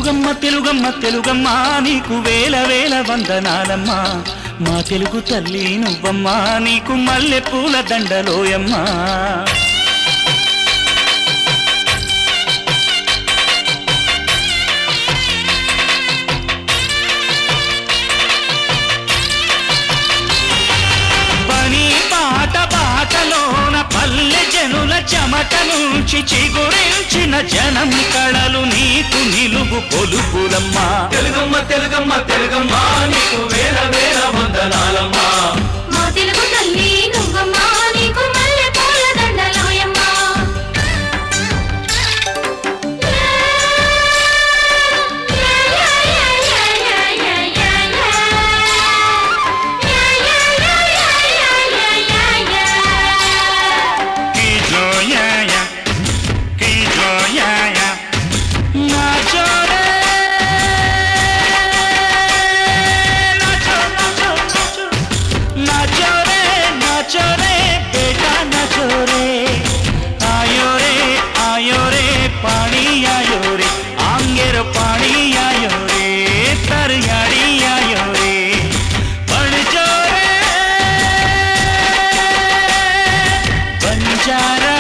తెలుగమ్మ తెలుగమ్మ తెలుగమ్మ నీకు వేల వేల వందనాలమ్మా మా తెలుగు తల్లి నువ్వమ్మా నీకు మల్లె పూల దండలోయమ్మా పని పాట పాటలోన పల్లె జనుల చెమట నుంచి చిగురించిన జనం కళలు నీకు నిలువు కొలుపులమ్మా తెలుగమ్మ తెలుగమ్మ తెలుగమ్మ నీకు వేల వేల వందనాలమ్మా మా తెలుగు తల్లి నువ్వమ్మా నీకు మల్లె పూల దండలోయమ్మా की जोयाया की जोयाया नाचो रे नाचो नाचो नाचो नाचो रे नाचो रे बेटा नाचो रे आयो रे आयो रे पानी आयो रे आंगेर पानी आयो रे तरयाड़ी आयो रे बन जो रे बंजारा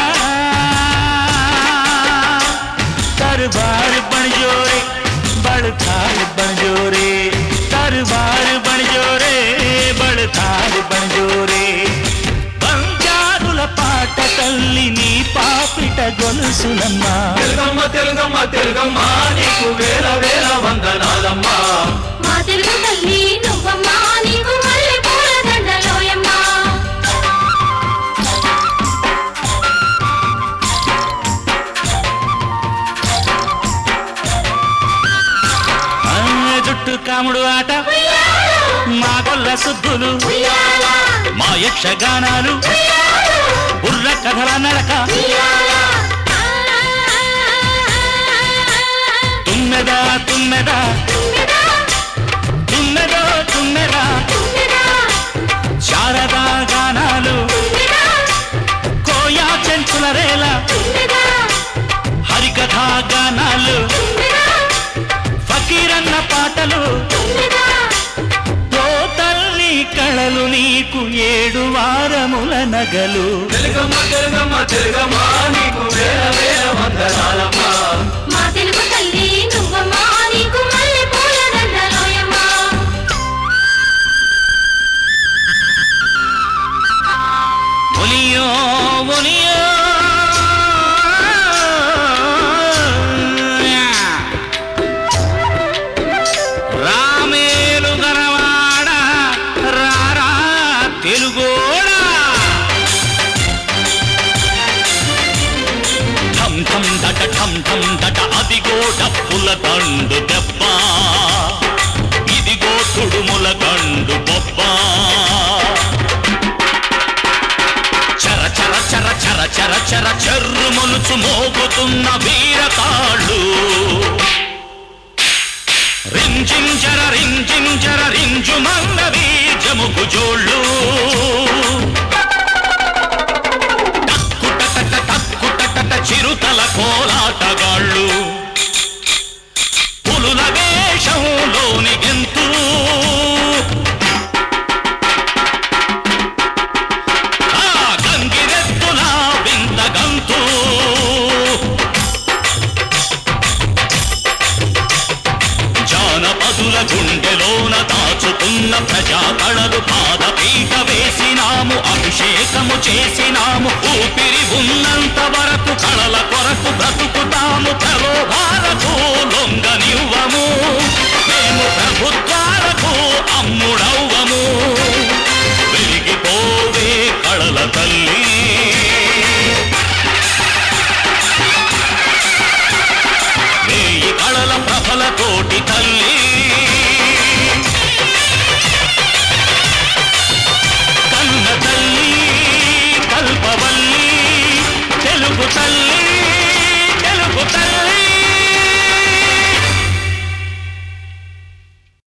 दरबार बन जो रे बड़थाल बन जो रे दरबार बन जो रे बड़थाल बन जो रे బంజారుల పాట తల్లి నీ పాపిట గొలుసులమ్మా తెలుగమ్మ తెలుగమ్మ తెలుగమ్మ నీకు వేల వేల వందనాలమ్మా మా తెలుగు తల్లి నువ్వమ్మా నీకు మల్లె పూల దండలోయమ్మా ఆ, జుట్టు కాముడు ఆట మా గొల్ల సుద్దులు మా యక్షగానాలు బుర్ర కథల నడక తుమ్మెదా తుమ్మెదా తుమ్మెదో తుమ్మెదా శారదా గానాలు కోయా చెంచుల రేల హరికథా గానాలు ఫకీరన్న పాటలు ఓ తల్లి కళలు నీకు ఏడు వారముల నగలు తెలుగమ్మ తెలుగమ్మ తెలుగమ్మ నీకు వేల వేల వందనాలమ్మా మా తెలుగు తల్లి నువ్వమ్మా నీకు మల్లె పూల దండలోయమ్మా ఒలియో ఒలియో రామేలు గరవాడ రారా తెలుగోడా ఠం ఠం దట ఠం ఠం దట అదిగో డప్పుల దండు దెబ్బ ఇదిగో తుడుముల దండు బొబ్బ చర చర చర చర చర చర చెర్రు మొలుచు మోగుతున్న వీరతాళ్ళు రింజించర రింజించర రింజు మంగవి జముకు జోళ్ళు టక్కుటట టక్కుటట చిరుతల కోలాటగాళ్ళు పులుల వేషంలోని గెంతు ఆ గంగిరెద్దుల వింత గంతు జానపదుల గుండెలోన దాచుకున్న ప్రజా కళలు పాదపీట వేసినాము అభిషేకము చేసినాము ఊపిరి ఉన్నంత వరకు కళల కొరకు బ్రతుకుతాము ప్రలోభాలకు లొంగనివ్వము మేము ప్రభుత్వాలకు అమ్ముడవ్వము